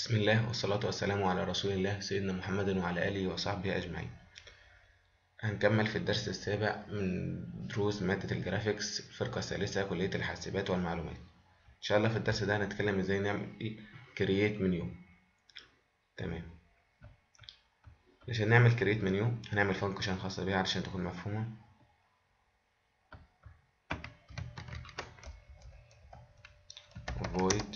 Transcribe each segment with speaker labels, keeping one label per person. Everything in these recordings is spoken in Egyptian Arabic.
Speaker 1: بسم الله والصلاة والسلام على رسول الله سيدنا محمد وعلى آله وصحبه أجمعين هنكمل في الدرس السابع من دروس مادة الجرافيكس الفرقة الثالثة كلية الحاسبات والمعلومات إن شاء الله في الدرس ده هنتكلم إزاي نعمل كرييت منيو تمام عشان نعمل كرييت منيو هنعمل فانكشن خاصة بيها علشان تكون مفهومة void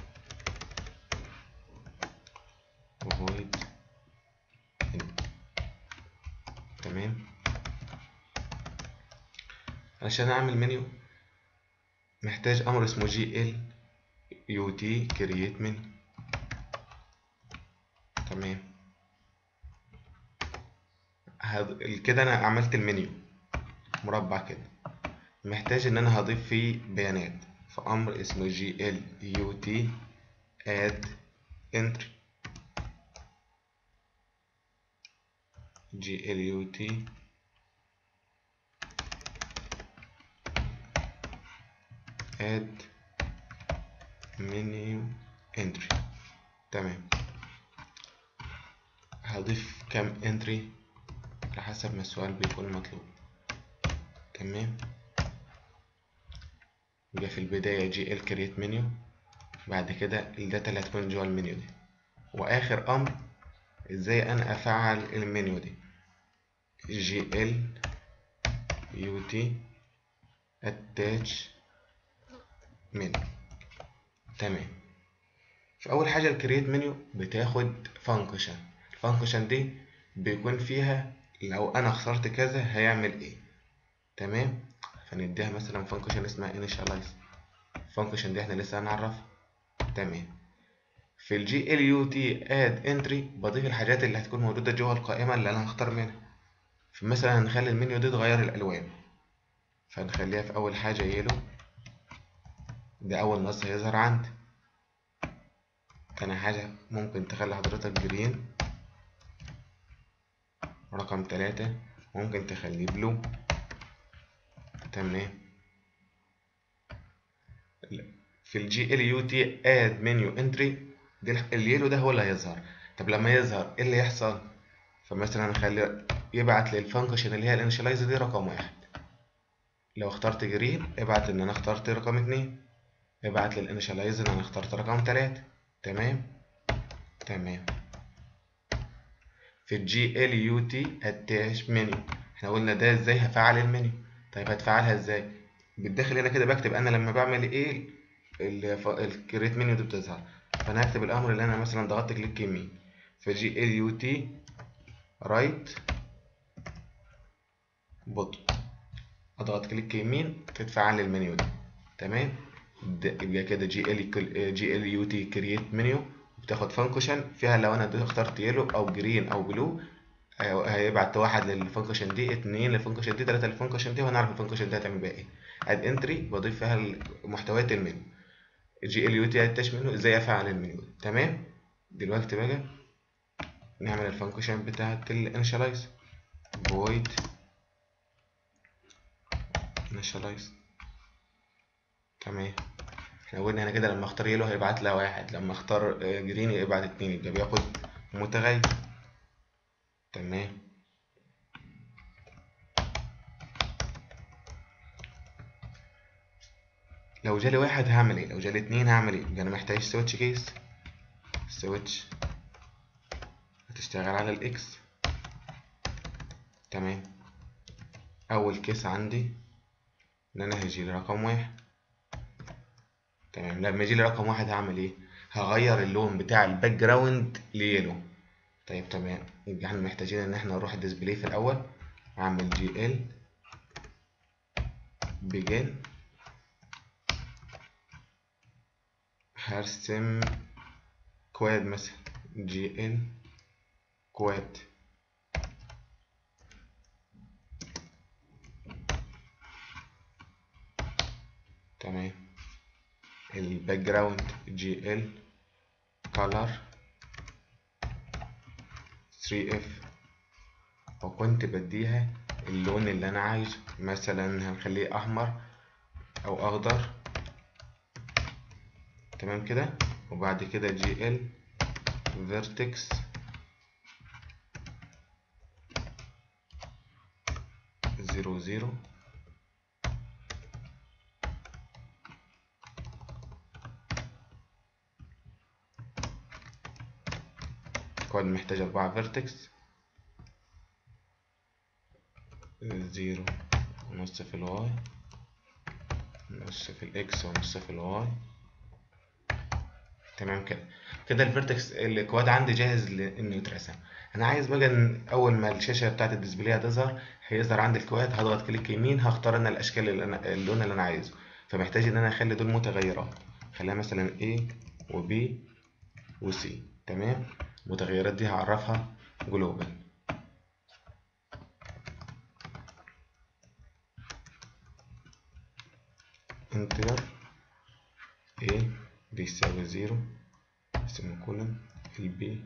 Speaker 1: void تمام عشان اعمل منيو محتاج امر اسمه جي ال يو تي كرييت منيو تمام هذ... كده انا عملت المنيو مربع كده محتاج ان انا هضيف فيه بيانات فامر اسمه جي ال يو تي اد entry جي ال يو تي add menu entry تمام هضيف كام entry على حسب ما السؤال بيكون مطلوب تمام يبقى في البداية جي ال create menu بعد كده الداتا اللي هتكون جوه المنيو دي واخر امر ازاي انا افعل المنيو دي جي ال يو تي اتاتش منيو تمام في اول حاجه الكرييت منيو بتاخد فانكشن الفانكشن دي بيكون فيها لو انا اخترت كذا هيعمل ايه تمام فنديها مثلا فانكشن اسمها initialize الفانكشن دي احنا لسه هنعرفها تمام في الجي ال يو تي اد انتري بضيف الحاجات اللي هتكون موجوده جوه القائمه اللي انا هختار منها فمثلا هنخلي المنيو دي تغير الالوان فنخليها في اول حاجه يلو ده اول نص هيظهر عندي تاني حاجه ممكن تخلي حضرتك جرين رقم تلاتة ممكن تخليه بلو تمام في الجي ال يو تي اد منيو انتري اليلو ده هو اللي هيظهر طب لما يظهر ايه اللي يحصل فمثلا نخلي يبعت للفانكشن اللي هي الانشلايز دي رقم واحد لو اخترت جرين ابعت ان انا اخترت رقم اتنين ابعت للانشلايز ان انا اخترت رقم تلاتة تمام تمام في الجي ال يو تي اتاش منيو احنا قلنا ده ازاي هفعل المنيو طيب هتفعلها ازاي بالداخل هنا كده بكتب انا لما بعمل ايه الكريت منيو دي بتظهر فانا هكتب الامر اللي انا مثلا ضغطت كليك يمين في جي ال يو تي رايت بوتون اضغط كليك يمين تتفعل لي المنيو ده تمام يبقى كده جي ال جي ال يو تي كرييت منيو بتاخد فانكشن فيها لو انا اخترت يلو او جرين او بلو هيبعت واحد للفانكشن دي اتنين للفانكشن دي تلاتة للفانكشن دي وهنعرف الفانكشن دي هتعمل بيها ايه اد انتري بضيف فيها محتويات المنيو جي ال يو تي اتاش منيو ازاي افعل المنيو تمام دلوقتي بقى نعمل الفانكشن بتاعت الانشلايز void initialize تمام احنا قلنا هنا كده لما اختار يلو هيبعت لها واحد لما اختار جرين يبعت اتنين يبقى بياخد متغير تمام لو جالي واحد هعمل ايه لو جالي اتنين هعمل ايه يبقى انا محتاج سويتش كيس سويتش هتشتغل على الاكس تمام اول كيس عندي ان انا هيجيلي رقم واحد تمام لما يجيلي رقم واحد هعمل ايه هغير اللون بتاع الباك جراوند ليلو طيب تمام يبقى احنا محتاجين ان احنا نروح الديسبلاي في الاول اعمل جي ال بيجن هرسم كواد مثلا جي ال كواد تمام الباك جراوند جي ال color 3f وكنت بديها اللون اللي انا عايزه مثلا هنخليه احمر او اخضر تمام كده وبعد كده جي ال vertex زيرو زيرو كود محتاج أربعة فيرتكس زيرو ونص في الواي نص في الإكس ونص في الواي تمام كده كده الفيرتكس الكواد عندي جاهز لانه يترسم انا عايز بقى ان اول ما الشاشه بتاعت الديسبلاي هتظهر هيظهر عندي الكواد هضغط كليك يمين هختار انا الاشكال اللي انا اللون اللي انا عايزه فمحتاج ان انا اخلي دول متغيرات خليها مثلا A و B و C تمام المتغيرات دي هعرفها جلوبال انتجر A بيساوي زيرو سيمي كولن البي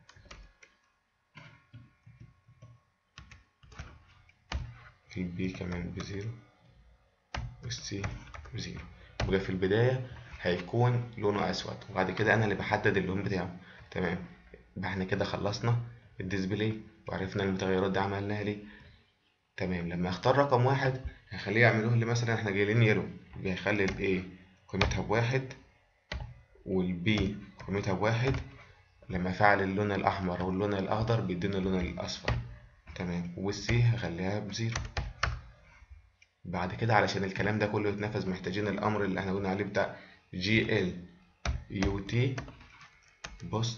Speaker 1: البي كمان بزيرو والسي بزيرو يبقى في البداية هيكون لونه أسود وبعد كده أنا اللي بحدد اللون بتاعه تمام يبقى احنا كده خلصنا الديسبلاي وعرفنا المتغيرات دي عملناها ليه تمام لما اختار رقم واحد هخليه يعملوه لي مثلا احنا جايلين يلو يبقى هيخلي الايه قيمتها بواحد والبي قيمتها بواحد لما افعل اللون الاحمر واللون الاخضر بيديني اللون الاصفر تمام والسي هخليها بزيرو بعد كده علشان الكلام ده كله يتنفذ محتاجين الامر اللي احنا قلنا عليه بتاع جي ال يو تي بوست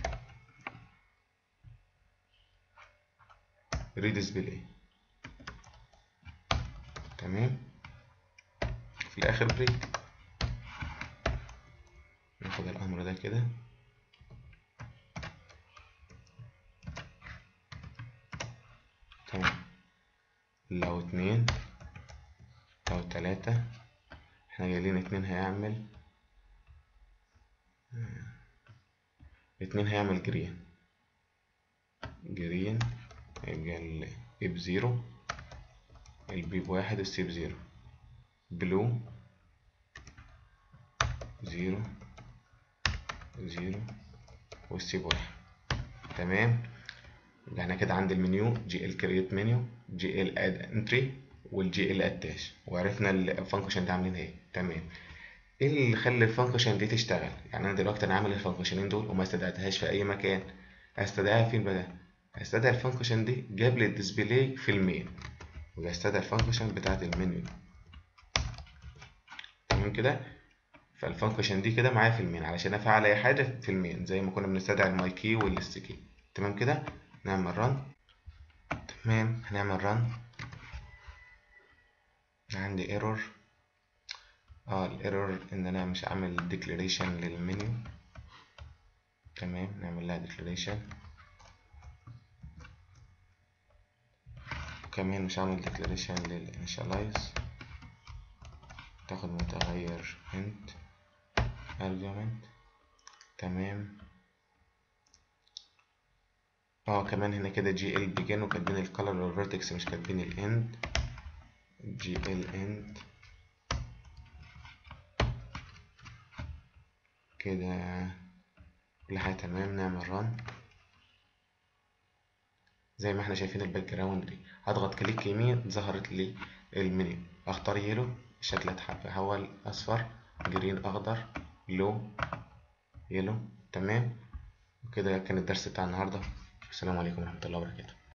Speaker 1: ريديسبلاي تمام في الاخر بريك ناخد الامر ده كده تمام لو اتنين لو تلاتة احنا جايلين اتنين هيعمل اتنين هيعمل جرين جرين هيبقى ال A بزيرو البي بواحد والسي بزيرو بلو زيرو زيرو والسي بواحد تمام يبقى احنا كده عند المنيو جي ال كرييت منيو جي ال اد انتري والجي ال اتاش وعرفنا الفانكشن دي عاملين ايه تمام ايه اللي خلى الفانكشن دي تشتغل يعني انا دلوقتي انا عامل الفانكشنين دول وما استدعيتهاش في اي مكان هستدعيها فين بقى هستدعي الفانكشن دي جاب لي الديسبلاي في المين وهستدعي الفانكشن بتاعت المنيو تمام كده فالفانكشن دي كده معايا في المين علشان افعل اي حاجه في المين زي ما كنا بنستدعي الماي كي والاس كي تمام كده نعمل رن تمام هنعمل رن عندي ايرور اه الايرور ان انا مش عامل ديكلاريشن للمنيو تمام نعمل لها ديكلاريشن كمان مش عامل ديكلاريشن للانيشالايز تاخد متغير int argument تمام اه كمان هنا كده جي ال بيجن وكاتبين الكالر والفيرتكس مش كاتبين الاند جي ال اند كده كل حاجة تمام نعمل ران زي ما احنا شايفين الباك جراوند دي هضغط كليك يمين ظهرت لي المنيو اختار يلو الشكل هتحول اصفر جرين اخضر لو يلو تمام وكده كان الدرس بتاع النهارده السلام عليكم ورحمة الله وبركاته